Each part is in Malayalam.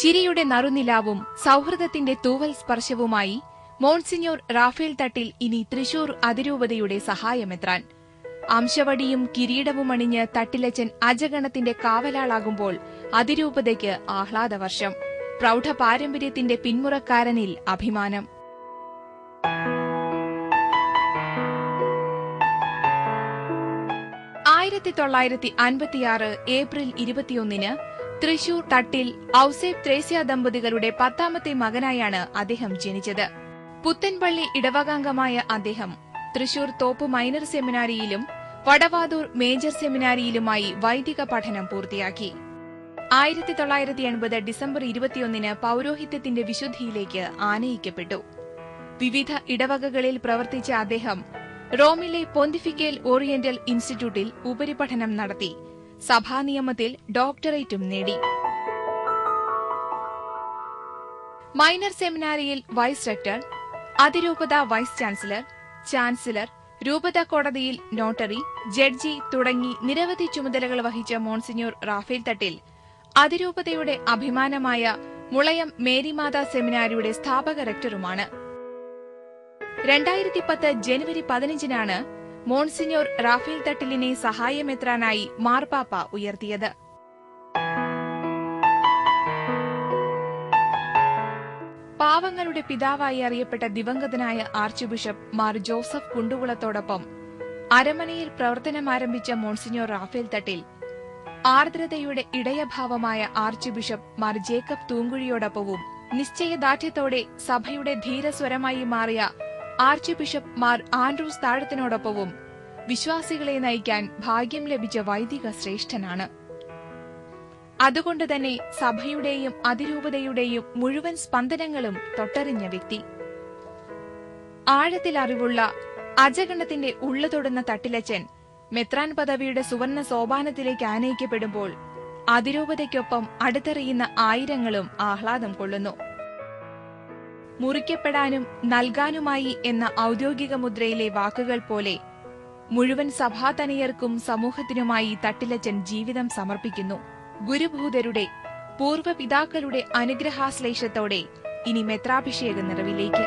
ചിരിയുടെ നറുനിലാവും സൗഹൃദത്തിന്റെ തൂവൽ സ്പർശവുമായി മോൺസിഞ്ഞോർ റാഫേൽ തട്ടിൽ ഇനി തൃശൂർ അതിരൂപതയുടെ സഹായമെത്രാൻ അംശവടിയും കിരീടവും അണിഞ്ഞ് തട്ടിലച്ചൻ അജഗണത്തിന്റെ കാവലാളാകുമ്പോൾ അതിരൂപതയ്ക്ക് ആഹ്ലാദവർഷം പ്രൗഢ പാരമ്പര്യത്തിന്റെ പിന്മുറക്കാരനിൽ അഭിമാനം ആയിരത്തി തൊള്ളായിരത്തി അൻപത്തിയാറ് ഏപ്രിൽ ഇരുപത്തിയൊന്നിന് തൃശൂർ തട്ടിൽ ഔസേബ് ത്രേസ്യ ദമ്പതികളുടെ പത്താമത്തെ മകനായാണ് അദ്ദേഹം ജനിച്ചത് പുത്തൻപള്ളി ഇടവകാംഗമായ അദ്ദേഹം തൃശൂർ തോപ്പ് മൈനർ സെമിനാരിയിലും വടവാതൂർ മേജർ സെമിനാരിയിലുമായി വൈദിക പഠനം പൂർത്തിയാക്കി ആയിരത്തി തൊള്ളായിരത്തി എൺപത് ഡിസംബർ ഇരുപത്തിയൊന്നിന് പൌരോഹിത്യത്തിന്റെ വിശുദ്ധിയിലേക്ക് ആനയിക്കപ്പെട്ടു വിവിധ ഇടവകകളിൽ പ്രവർത്തിച്ച അദ്ദേഹം റോമിലെ പൊന്തിഫിക്കൽ ഓറിയന്റൽ ഇൻസ്റ്റിറ്റ്യൂട്ടിൽ ഉപരിപഠനം നടത്തി സഭാനിയമത്തിൽ ഡോക്ടറേറ്റും നേടി മൈനർ സെമിനാരിയിൽ വൈസ് റെക്ടർ അതിരൂപത വൈസ് ചാൻസലർ ചാൻസലർ രൂപത കോടതിയിൽ നോട്ടറി ജഡ്ജി തുടങ്ങി നിരവധി ചുമതലകൾ വഹിച്ച മോൺസിഞ്ഞൂർ റാഫേൽ തട്ടിൽ അതിരൂപതയുടെ അഭിമാനമായ മുളയം മേരിമാത സെമിനാരിയുടെ സ്ഥാപക റെക്ടറുമാണ് രണ്ടായിരത്തി പത്ത് ജനുവരി പതിനഞ്ചിനാണ് മോൺസിഞ്ഞോർ റാഫേൽ തട്ടിലിനെ സഹായമെത്രാനായി മാർപ്പാപ്പ ഉയർത്തിയത് പാവങ്ങളുടെ പിതാവായി അറിയപ്പെട്ട ദിവംഗതനായ ആർച്ച് ബിഷപ്പ് മാർ ജോസഫ് കുണ്ടുകുളത്തോടൊപ്പം അരമനയിൽ പ്രവർത്തനമാരംഭിച്ച മോൺസിഞ്ഞോർ റാഫേൽ തട്ടിൽ ആർദ്രതയുടെ ഇടയഭാവമായ ആർച്ച് ബിഷപ്പ് മാർ ജേക്കബ് തൂങ്കുഴിയോടൊപ്പവും നിശ്ചയദാർഢ്യത്തോടെ സഭയുടെ ധീരസ്വരമായി മാറിയ ആർച്ച് ബിഷപ്പ് മാർ ആൻഡ്രൂസ് താഴത്തിനോടൊപ്പവും വിശ്വാസികളെ നയിക്കാൻ ഭാഗ്യം ലഭിച്ച വൈദിക ശ്രേഷ്ഠനാണ് അതുകൊണ്ട് തന്നെ സഭയുടെയും അതിരൂപതയുടെയും മുഴുവൻ സ്പന്ദനങ്ങളും തൊട്ടറിഞ്ഞ വ്യക്തി ആഴത്തിൽ അറിവുള്ള അജഗണത്തിന്റെ ഉള്ളു തൊടുന്ന തട്ടിലച്ചൻ മെത്രാൻ പദവിയുടെ സുവർണ സോപാനത്തിലേക്ക് ആനയിക്കപ്പെടുമ്പോൾ അതിരൂപതയ്ക്കൊപ്പം അടുത്തെറിയുന്ന ആയിരങ്ങളും ആഹ്ലാദം കൊള്ളുന്നു മുറിക്കപ്പെടാനും നൽകാനുമായി എന്ന ഔദ്യോഗിക മുദ്രയിലെ വാക്കുകൾ പോലെ മുഴുവൻ സഭാതനിയർക്കും സമൂഹത്തിനുമായി തട്ടിലച്ചൻ ജീവിതം സമർപ്പിക്കുന്നു ഗുരുഭൂതരുടെ പൂർവ്വപിതാക്കളുടെ അനുഗ്രഹാശ്ലേഷത്തോടെ ഇനി മെത്രാഭിഷേക നിറവിലേക്ക്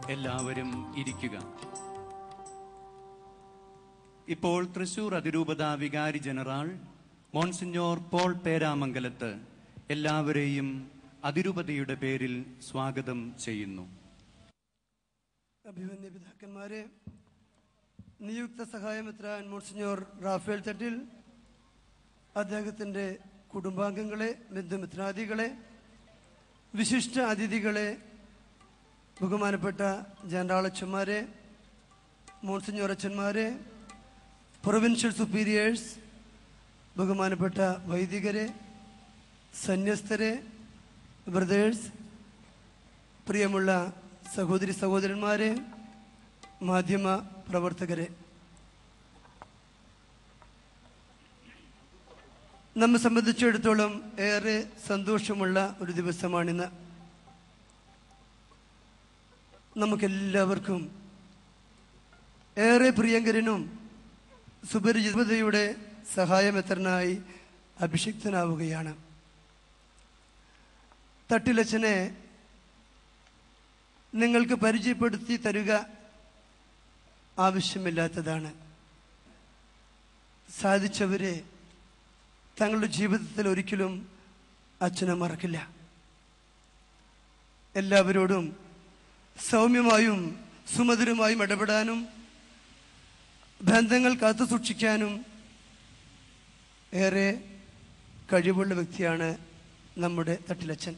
എല്ലാവരും ഇരിക്കുക ഇപ്പോൾ തൃശൂർ അതിരൂപത വികാരി ജനറൽ മോൺസിഞ്ഞോർ പോൾ പേരാമംഗലത്ത് എല്ലാവരെയും അതിരൂപതയുടെ പേരിൽ സ്വാഗതം ചെയ്യുന്നു അഭിമന്യ പിതാക്കന്മാരെ നിയുക്ത സഹായമെത്രാൻ മോൺസിഞ്ഞോർ റാഫേൽ തട്ടിൽ അദ്ദേഹത്തിൻ്റെ കുടുംബാംഗങ്ങളെ ബന്ധുമിത്രാദികളെ വിശിഷ്ട അതിഥികളെ ബഹുമാനപ്പെട്ട ജനറാളച്ചന്മാരെ മോൺസിഞ്ഞോർ അച്ഛന്മാരെ പ്രൊവിൻഷ്യൽ സുപ്പീരിയേഴ്സ് ബഹുമാനപ്പെട്ട വൈദികരെ സന്യസ്തരെ ബ്രദേഴ്സ് പ്രിയമുള്ള സഹോദരി സഹോദരന്മാരെ മാധ്യമ പ്രവർത്തകരെ നമ്മെ സംബന്ധിച്ചിടത്തോളം ഏറെ സന്തോഷമുള്ള ഒരു ദിവസമാണിന്ന് നമുക്കെല്ലാവർക്കും ഏറെ പ്രിയങ്കരനും സുപരിചിതയുടെ സഹായമെത്രനായി അഭിഷിക്തനാവുകയാണ് തട്ടിലച്ചനെ നിങ്ങൾക്ക് പരിചയപ്പെടുത്തി തരുക ആവശ്യമില്ലാത്തതാണ് സാധിച്ചവരെ തങ്ങളുടെ ജീവിതത്തിൽ ഒരിക്കലും അച്ഛനെ മറക്കില്ല എല്ലാവരോടും സൗമ്യമായും സുമധുരമായും ഇടപെടാനും ബന്ധങ്ങൾ കാത്തു സൂക്ഷിക്കാനും ഏറെ കഴിവുള്ള വ്യക്തിയാണ് നമ്മുടെ തട്ടിലച്ചൻ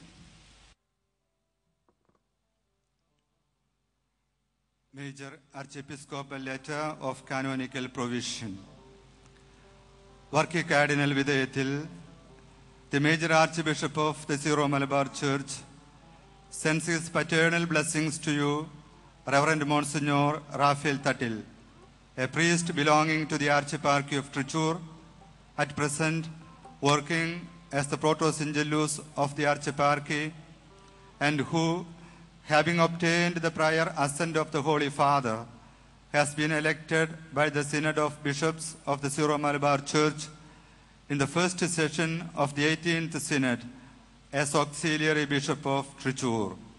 Major Archiepiscopal Letter of Canonical Provision. Working Cardinal Vidayatil, the Major Archbishop of the Syro Malabar Church, sends his paternal blessings to you, Reverend Monsignor Raphael Tatil, a priest belonging to the Archieparchy of Trichur, at present working as the Protosingelus of the Archieparchy, and who, having obtained the prior assent of the Holy Father, has been elected by the Synod of Bishops of the Syro Malabar Church in the first session of the 18th Synod as Auxiliary Bishop of Trichur.